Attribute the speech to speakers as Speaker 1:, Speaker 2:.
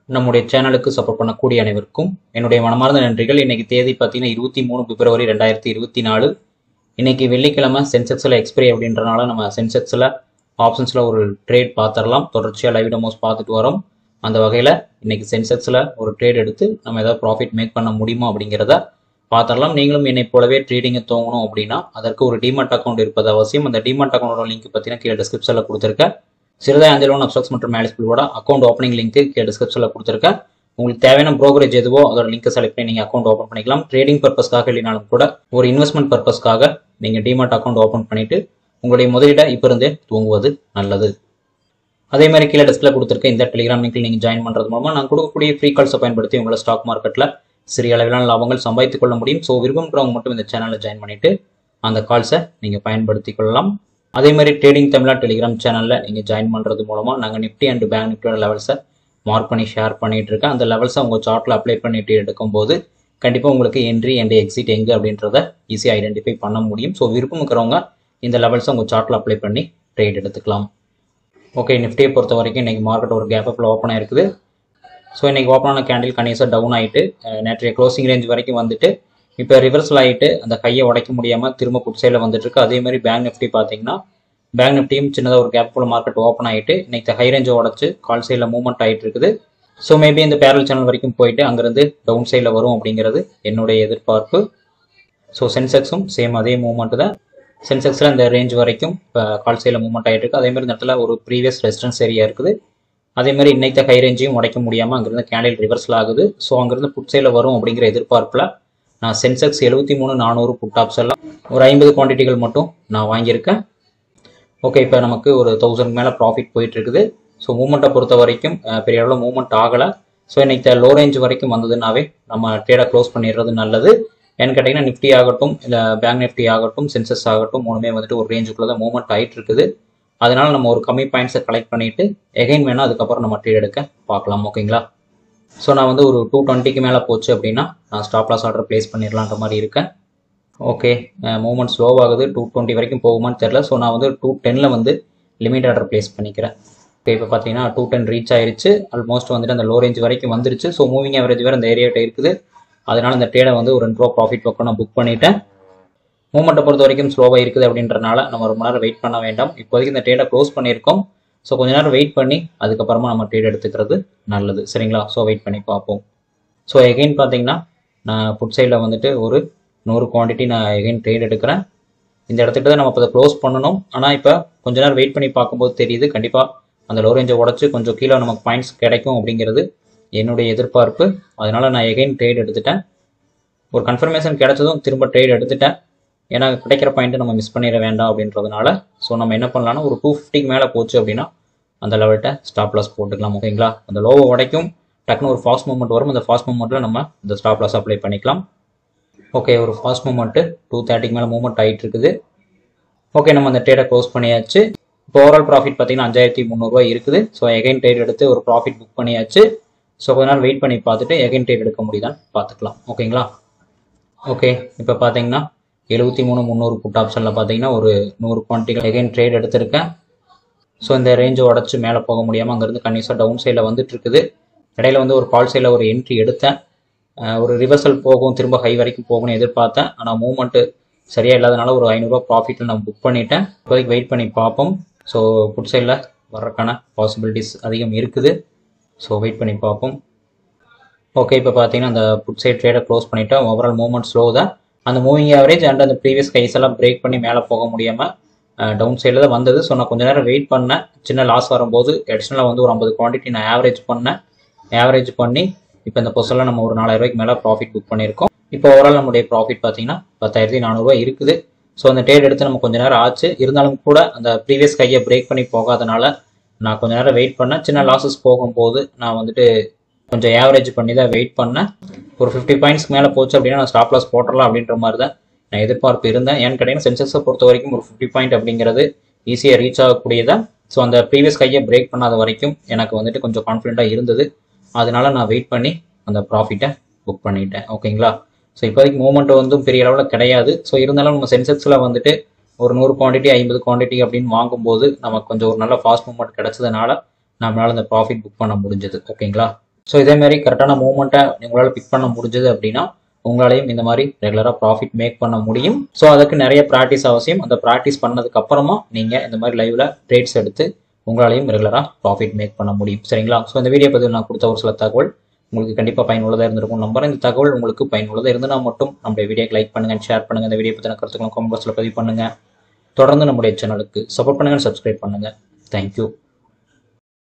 Speaker 1: நம்முடைய சேனலுக்கு சப்போர்ட் பண்ணக்கூடிய அனைவருக்கும் என்னுடைய மனமார்ந்த நன்றிகள் இன்னைக்கு தேதி பார்த்தீங்கன்னா இருபத்தி மூணு பிப்ரவரி ரெண்டாயிரத்தி இருபத்தி நாலு இன்னைக்கு வெள்ளிக்கிழமை சென்செக்ஸில் எக்ஸ்பிரி அப்படின்றனால நம்ம சென்செக்ஸில் ஆப்ஷன்ஸில் ஒரு ட்ரேட் பார்த்துடலாம் தொடர்ச்சியாக லைவ் டெமோஸ் பார்த்துட்டு வரோம் அந்த வகையில் இன்னைக்கு சென்செக்ஸில் ஒரு ட்ரேட் எடுத்து நம்ம ஏதாவது ப்ராஃபிட் மேக் பண்ண முடியுமா அப்படிங்கிறத பார்த்துடலாம் நீங்களும் என்னை போலவே ட்ரேடிங்கை தோங்கணும் அப்படின்னா அதற்கு ஒரு டிமாட் அக்கௌண்ட் இருப்பது அவசியம் அந்த டிமாட் அக்கௌண்டோட லிங்க் பார்த்தீங்கன்னா கீழே டிஸ்கிரிப்ஷனில் கொடுத்துருக்கேன் சிறுதாய் அஞ்சலோன் அப்சாக்ஸ் மற்றும் மேலிஸ்பிளோட அக்கௌண்ட் ஓப்பனிங் லிங்க் கீழே டிஸ்கிரிப்ஷனில் கொடுத்துருக்கேன் உங்களுக்கு தேவையான ப்ரோக்கரேஜ் எதுவோ அதோட லிங்க் செலக்ட் பண்ணி நீங்கள் அக்கௌண்ட் ஓப்பன் பண்ணிக்கலாம் ட்ரேடிங் பர்பஸ்க்காக இல்லைனாலும் கூட ஒரு இன்வெஸ்ட்மெண்ட் பர்பஸ்க்காக நீங்கள் டிமாட் அக்கௌண்ட் ஓப்பன் பண்ணிட்டு உங்களுடைய முதலீடை இப்போ இருந்தே தூங்குவது நல்லது அதே மாதிரி கீழே டிஸ்பிளே கொடுத்துருக்க இந்த டெலிகிராம் லிங்க்ல நீங்கள் ஜாயின் பண்ணுறது மூலமாக நான் கொடுக்கக்கூடிய ஃப்ரீ கால்ஸை பயன்படுத்தி உங்களை ஸ்டாக் மார்க்கெட்டில் சிறிய அளவிலான லாபங்கள் சம்பாதித்துக் கொள்ள முடியும் ஸோ விரும்புகிறவங்க மட்டும் இந்த சேனலில் ஜாயின் பண்ணிட்டு அந்த கால்ஸை நீங்கள் பயன்படுத்தி கொள்ளலாம் அதே மாதிரி ட்ரேடிங் தமிழா டெலிகிராம் சேனலில் நீங்கள் ஜாயின் பண்ணுறது மூலமாக நாங்கள் நிஃப்டி அண்ட் பேங்க் நிஃப்டியோட லெவல்ஸை மார்க் பண்ணி ஷேர் பண்ணிட்டு இருக்கேன் அந்த லெவல்ஸை உங்கள் சார்ட்டில் அப்ளை பண்ணிட்டு எடுக்கும்போது கண்டிப்பாக உங்களுக்கு என்ட்ரி அண்ட் எக்ஸிட் எங்கே அப்படின்றத ஈஸியாக ஐடென்டிஃபை பண்ண முடியும் ஸோ விருப்பம் இருக்கிறவங்க இந்த லெவல்ஸை உங்கள் சார்ட்டில் அப்ளை பண்ணி ட்ரேட் எடுத்துக்கலாம் ஓகே நிஃப்டியை பொறுத்த வரைக்கும் இன்றைக்கி மார்க்கெட் ஒரு கேப் அப்பில் ஓப்பன் ஆயிருக்குது ஸோ இன்றைக்கி ஓப்பன் ஆன கேண்டில் கணிசம் டவுன் ஆகிட்டு நேற்றைய க்ளோசிங் ரேஞ்ச் வரைக்கும் வந்துட்டு இப்போ ரிவர்சல் ஆகிட்டு அந்த கையை உடைக்க முடியாமல் திரும்ப புட் சைடில் வந்துட்டு இருக்கு அதே மாதிரி பேங்க் நிஃப்டி பார்த்தீங்கன்னா பேங்க் நிஃப்டியும் சின்னதாக ஒரு கேப் போல மார்க்கெட் ஓப்பன் ஆகிட்டு இன்னைக்கு ஹை ரேஞ்சை உடச்சு கால் சைடில் மூவ்மெண்ட் ஆகிட்டு இருக்குது ஸோ மேபி இந்த பேரல் சேனல் வரைக்கும் போயிட்டு அங்கேருந்து டவுன் சைடில் வரும் அப்படிங்கிறது என்னுடைய எதிர்பார்ப்பு ஸோ சென்செக்ஸும் சேம் அதே மூவ்மெண்ட் தான் சென்செக்ஸில் இந்த ரேஞ்ச் வரைக்கும் இப்போ கால் சைடில் மூவ்மெண்ட் ஆகிட்டு இருக்கு அதே மாதிரி இந்த இடத்துல ஒரு ப்ரீவியஸ் ரெசிடன்ஸ் ஏரியா இருக்குது அதே மாதிரி இன்னைக்கு ஹை ரேஞ்சையும் உடைக்க முடியாமல் அங்கேருந்து கேண்டில் ரிவர்ஸில் ஆகுது ஸோ அங்கேருந்து புட் சைடில் வரும் அப்படிங்கிற எதிர்பார்ப்பில் நான் சென்செக்ஸ் எழுபத்தி மூணு நானூறு புட் ஆப்ஸ் எல்லாம் ஒரு ஐம்பது குவான்டிட்டிகள் மட்டும் நான் வாங்கியிருக்கேன் ஓகே இப்போ நமக்கு ஒரு தௌசண்ட் மேலே ப்ராஃபிட் போயிட்டு இருக்குது ஸோ மூமெண்ட்டை பொறுத்த வரைக்கும் அஹ், பெரிய அளவில் மூவ்மெண்ட் ஆகலை ஸோ இன்னைக்கு லோ ரேஞ்ச் வரைக்கும் வந்ததுனாவே நம்ம ட்ரேடை க்ளோஸ் பண்ணிடுறது நல்லது ஏன்னு கேட்டிங்கன்னா நிஃப்டி ஆகட்டும் இல்லை பேங்க் நிஃப்டி ஆகட்டும் சென்சஸ் ஆகட்டும் மூணுமே வந்துட்டு ஒரு ரேஞ்சுக்குள்ள தான் மூவ்மெண்ட் ஆகிட்டு இருக்குது அதனால நம்ம ஒரு கம்மி பாயிண்ட்ஸை கலெக்ட் பண்ணிட்டு எகைன் வேணால் அதுக்கப்புறம் நம்ம ட்ரேட் எடுக்க பார்க்கலாம் ஓகேங்களா ஸோ நான் வந்து ஒரு டூ டுவெண்ட்டிக்கு மேலே போச்சு அப்படின்னா நான் ஸ்டாப் லாஸ் ஆர்டர் ப்ளேஸ் பண்ணிடலான்ற மாதிரி இருக்கேன் ஓகே மூவ்மெண்ட் ஸ்லோவாகுது டூ டுவெண்ட்டி வரைக்கும் போகுமான்னு தெரில ஸோ நான் வந்து டூ டென்னில் வந்து லிமிட் ஆர்டர் ப்ளேஸ் பண்ணிக்கிறேன் ஓகே இப்போ பார்த்தீங்கன்னா டூ டென் ரீச் ஆயிருச்சு ஆல்மோஸ்ட் வந்துட்டு அந்த லோ ரேஞ்ச் வரைக்கும் வந்துருச்சு ஸோ மூவிங் ஆவரேஜ் வேறு அந்த ஏரியாட்ட இருக்குது அதனால இந்த ட்ரேடை வந்து ஒரு ரெண்டு ரூபா ப்ராஃபிட் பக்கம் நான் புக் பண்ணிட்டேன் மூமெண்ட்டை பொறுத்த வரைக்கும் ஸ்லோவாக இருக்குது அப்படின்றனால நம்ம ரொம்ப நேரம் வெயிட் பண்ண வேண்டாம் இப்போதைக்கு இந்த ட்ரேடை க்ளோஸ் பண்ணியிருக்கோம் ஸோ கொஞ்ச நேரம் வெயிட் பண்ணி அதுக்கப்புறமா நம்ம ட்ரேட் எடுத்துக்கிறது நல்லது சரிங்களா ஸோ வெயிட் பண்ணி பார்ப்போம் ஸோ எகைன் பார்த்தீங்கன்னா நான் புட் சைடில் வந்துட்டு ஒரு நூறு குவான்டிட்டி நான் எகைன் ட்ரேட் எடுக்கிறேன் இந்த இடத்துக்கு தான் நம்ம இப்போ க்ளோஸ் பண்ணணும் ஆனால் இப்போ கொஞ்ச நேரம் வெயிட் பண்ணி பார்க்கும்போது தெரியுது கண்டிப்பாக அந்த லோ ரேஞ்சை உடச்சி கொஞ்சம் கீழே நமக்கு பாயிண்ட்ஸ் கிடைக்கும் அப்படிங்கிறது என்னுடைய எதிர்பார்ப்பு அதனால நான் எகைன் ட்ரேட் எடுத்துட்டேன் ஒரு கன்ஃபர்மேஷன் கிடைச்சதும் திரும்ப ட்ரேட் எடுத்துட்டேன் ஏன்னா கிடைக்கிற பாயிண்ட்டை நம்ம மிஸ் பண்ணிட வேண்டாம் அப்படின்றதுனால ஸோ நம்ம என்ன பண்ணலாம்னா ஒரு டூ ஃபிஃப்டிக்கு மேலே போச்சு அப்படின்னா அந்த லெவல்கிட்ட ஸ்டாப் லாஸ் போட்டுக்கலாம் ஓகேங்களா அந்த லோவை உடைக்கும் டக்குன்னு ஒரு ஃபாஸ்ட் மூவ்மெண்ட் வரும் அந்த ஃபாஸ்ட் மூவ்மெண்ட்டில் நம்ம இந்த ஸ்டாப் லாஸ் அப்ளை பண்ணிக்கலாம் ஓகே ஒரு ஃபாஸ்ட் மூவ்மெண்ட்டு டூ தேர்ட்டிக்கு மேலே மூவ்மெண்ட் ஆகிட்டு இருக்குது ஓகே நம்ம அந்த ட்ரேடை க்ளோஸ் பண்ணியாச்சு இப்போ ஓவரால் ப்ராஃபிட் பார்த்தீங்கன்னா அஞ்சாயிரத்தி முந்நூறுரூவா இருக்குது ஸோ எகைன் ட்ரேட் எடுத்து ஒரு ப்ராஃபிட் புக் பண்ணியாச்சு ஸோ கொஞ்ச நேரம் வெயிட் பண்ணி பார்த்துட்டு எகைன் ட்ரேட் எடுக்க முடியுதான்னு பார்த்துக்கலாம் ஓகேங்களா ஓகே இப்போ பார்த்தீங்கன்னா எழுபத்தி மூணு முந்நூறு புட் ஆப்ஷனில் பார்த்தீங்கன்னா ஒரு நூறு குவான்டிட்டிகள் எகைன் ட்ரேட் எடுத்திருக்கேன் ஸோ இந்த ரேஞ்சை உடச்சி மேலே போக முடியாமல் அங்கேருந்து கண்டிப்பாக டவுன் சைடில் வந்துட்டு இருக்குது இடையில வந்து ஒரு கால் சைடில் ஒரு என்ட்ரி எடுத்தேன் அஹ் ஒரு ரிவர்சல் போகும் திரும்ப ஹை வரைக்கும் போகும்னு எதிர்பார்த்தேன் ஆனால் மூவ்மெண்ட்டு சரியாக இல்லாதனால ஒரு ஐநூறுரூவா ப்ராஃபிட்டில் நான் புக் பண்ணிட்டேன் இப்போதைக்கு வெயிட் பண்ணி பார்ப்போம் ஸோ புட் சைடில் வர்றதுக்கான பாசிபிலிட்டிஸ் அதிகம் இருக்குது ஸோ வெயிட் பண்ணி பார்ப்போம் ஓகே இப்போ பார்த்தீங்கன்னா அந்த புட் சைட் ட்ரேடை க்ளோஸ் பண்ணிட்டோம் ஓவரால் மூவ்மெண்ட் ஸ்லோ தான் அந்த மூவிங் ஆவரேஜ் அண்ட் அந்த ப்ரீவியஸ் கைஸ் எல்லாம் பிரேக் பண்ணி மேலே போக முடியாமல் டவுன் சைடில் தான் வந்தது ஸோ நான் கொஞ்ச நேரம் வெயிட் பண்ணேன் சின்ன லாஸ் வரும்போது அடிஷ்னலாக வந்து ஒரு ஐம்பது குவான்டிட்டி நான் ஆவரேஜ் பண்ணேன் ஆவரேஜ் பண்ணி இப்போ இந்த பொசிஷனில் நம்ம ஒரு நாலாயிரம் ரூபாய்க்கு மேலே ப்ராஃபிட் புக் பண்ணியிருக்கோம் இப்போ ஓவரால் நம்மளுடைய ப்ராஃபிட் பார்த்தீங்கன்னா பத்தாயிரத்தி நானூறுரூவா இருக்குது ஸோ அந்த ட்ரேட் எடுத்து நம்ம கொஞ்ச நேரம் ஆச்சு இருந்தாலும் கூட அந்த ப்ரீவியஸ் கையை பிரேக் பண்ணி போகாதனால நான் கொஞ்ச நேரம் வெயிட் பண்ணேன் சின்ன லாஸஸ் போகும்போது நான் வந்துட்டு கொஞ்சம் ஆவரேஜ் பண்ணி தான் வெயிட் பண்ணேன் ஒரு ஃபிஃப்டி பாயிண்ட்ஸ்க்கு மேலே போச்சு அப்படின்னா நான் ஸ்டாப் லாஸ் போட்டுடலாம் அப்படின்ற மாதிரி தான் நான் எதிர்பார்ப்பு இருந்தேன் ஏன்னு கேட்டீங்கன்னா சென்செக்ஸை பொறுத்த வரைக்கும் ஒரு ஃபிஃப்டி பாயிண்ட் அப்படிங்கிறது ஈஸியாக ரீச் ஆகக்கூடியதான் ஸோ அந்த ப்ரீவியஸ் கையை பிரேக் பண்ணாத வரைக்கும் எனக்கு வந்துட்டு கொஞ்சம் கான்ஃபிடென்ட்டாக இருந்தது அதனால நான் வெயிட் பண்ணி அந்த ப்ராஃபிட்டை புக் பண்ணிட்டேன் ஓகேங்களா ஸோ இப்போதைக்கு மூவ்மெண்ட் வந்து பெரிய அளவில் கிடையாது ஸோ இருந்தாலும் நம்ம சென்செக்ஸில் வந்துட்டு ஒரு நூறு குவான்டிட்டி ஐம்பது குவான்டிட்டி அப்படின்னு வாங்கும்போது நமக்கு கொஞ்சம் ஒரு நல்ல ஃபாஸ்ட் மூவ்மெண்ட் கிடைச்சதுனால நம்மளால அந்த ப்ராஃபிட் புக் பண்ண முடிஞ்சது ஓகேங்களா ஸோ இதே மாதிரி கரெக்டான மூமெண்ட்டை உங்களால் பிக் பண்ண முடிஞ்சது அப்படின்னா உங்களாலையும் இந்த மாதிரி ரெகுலராக ப்ராஃபிட் மேக் பண்ண முடியும் ஸோ அதுக்கு நிறைய ப்ராக்டிஸ் அவசியம் அந்த ப்ராக்டிஸ் பண்ணதுக்கு அப்புறமா நீங்கள் இந்த மாதிரி லைவ்ல ட்ரேட்ஸ் எடுத்து உங்களாலையும் ரெகுலராக ப்ராஃபிட் மேக் பண்ண முடியும் சரிங்களா ஸோ இந்த வீடியோ பதில் நான் கொடுத்த ஒரு சில தகவல் உங்களுக்கு கண்டிப்பாக பயனுள்ளதாக இருந்திருக்கும் நம்புறேன் இந்த தகவல் உங்களுக்கு பயனுள்ளதாக இருந்தனா மட்டும் நம்முடைய வீடியோக்கு லைக் பண்ணுங்க ஷேர் பண்ணுங்க இந்த வீடியோ பற்றின கருத்துக்களும் கமெண்ட் பாக்ஸில் பதிவு பண்ணுங்க தொடர்ந்து நம்முடைய சேனலுக்கு சப்போர்ட் பண்ணுங்க சப்ஸ்கிரைப் பண்ணுங்க தேங்க்யூ